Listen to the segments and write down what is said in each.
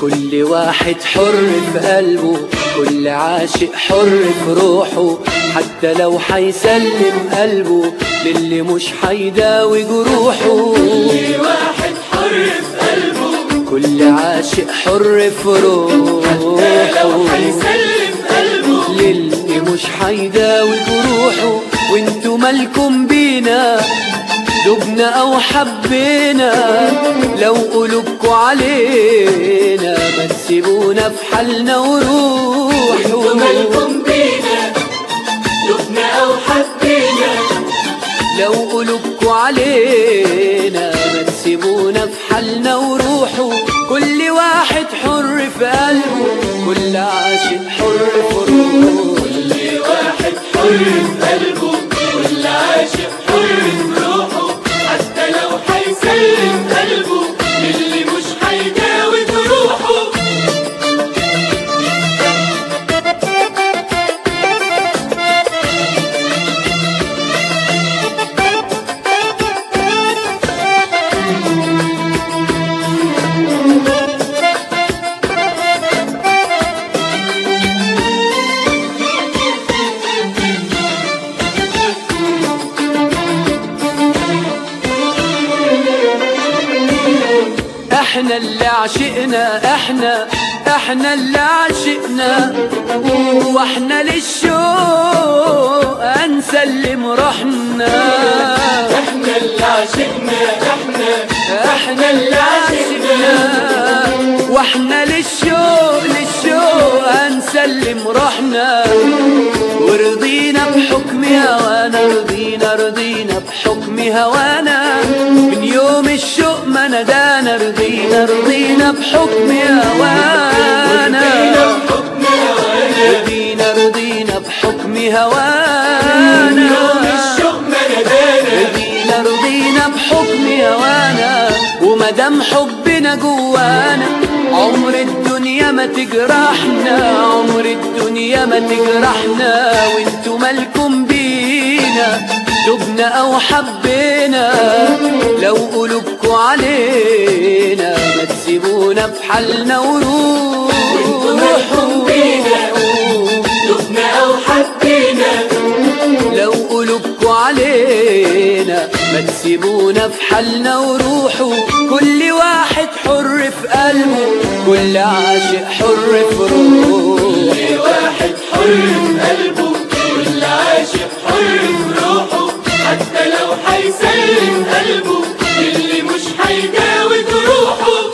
كل واحد حر في قلبه كل عاشق حر في روحه حتى لو حيسلم قلبه للي مش حيداوي جروحه كل واحد حر في قلبه كل عاشق حر في حتى لو روحه هيسلم قلبه للي مش حيداوي جروحه وانتوا مالكم بينا دبنا او حبينا لو قلوبكوا علينا ما تسيبونا في حالنا وروحوا انتوا مالكم بينا دفنا او حبينا لو قلوبكوا علينا ما تسيبونا في حالنا وروحوا كل واحد حر في قلبه كل عاشق حر في روحه كل واحد حر في قلبه كل عاشق حر في روحه حتى لو هيسلم قلبه للي مش هيجاوب روحه احنا اللي عشقنا احنا احنا اللي عشقنا واحنا للشوق هنسلم روحنا احنا اللي عشقنا احنا احنا اللي عشقنا واحنا للشوق للشوق هنسلم روحنا ورضينا بحكم هوانا رضينا رضينا بحكم هوانا من يوم الشوق ما ندانا رضينا رضينا بحكم هوانا رضينا رضينا بحكم هوانا يوم الشوق ما ندانا رضينا رضينا بحكم هوانا ومدام حبنا جوانا عمر الدنيا ما تجرحنا عمر الدنيا ما تجرحنا وانتوا مالكم بينا دبنا او حبينا لو قلوبكوا علينا ما تسيبونا في حالنا وانتوا مالكم بينا وروحوا دفنا او حبينا لو قلوبكوا علينا ما تسيبونا في حالنا وروحوا كل واحد حر في قلبه كل عاشق حر في روحه كل واحد حر في قلبه كل عاشق حر في روحه حتى لو هيسلم قلبه للي مش هيجاوب روحه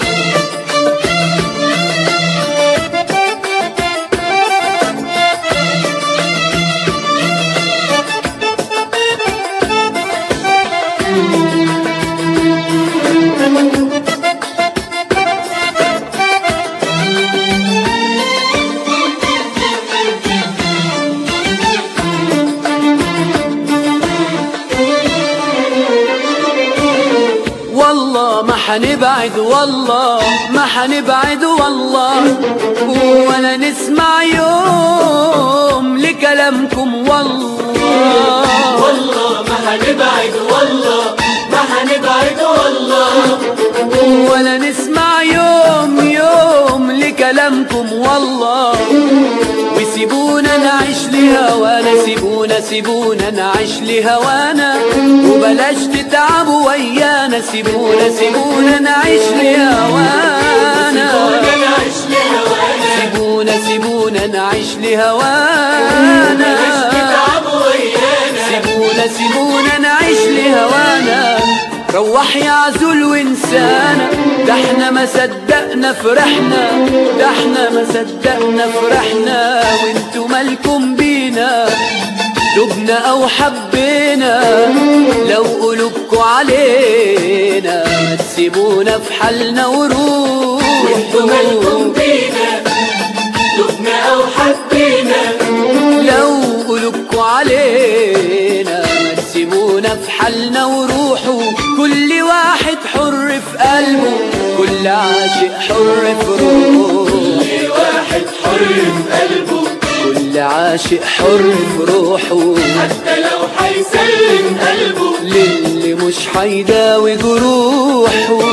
والله ما حنبعد والله ما حنبعد والله ولا نسمع يوم لكلامكم والله والله ما هنبعد والله ما هنبعد والله ولا نسمع يوم يوم لكلامكم والله وسيبونا نعيش لهوانا سيبونا سيبونا نعيش لهوانا وبلاش تتعبوا ويانا سيبونا سيبونا نعيش لهوانا وانا نعيش لهوانا سيبونا سيبونا نعيش لهوانا تتعبوا ويانا سيبونا سيبونا نعيش لهوانا روح يا عزول وانسانا ده احنا ما صدقنا فرحنا ده احنا ما صدقنا فرحنا وانتوا مالكم بينا دبنا او حبينا لو قلوبكوا علينا ما تسيبونا في حالنا وانتوا مالكم وروحوا بينا دفنا او حبينا لو قلوبكوا علينا ما تسيبونا في حالنا وروحوا كل واحد حر في قلبه كل عاشق حر في روحه كل واحد حر في قلبه كل عاشق حر في روحه حتى لو هيسلم قلبه للي مش حيداوي جروحه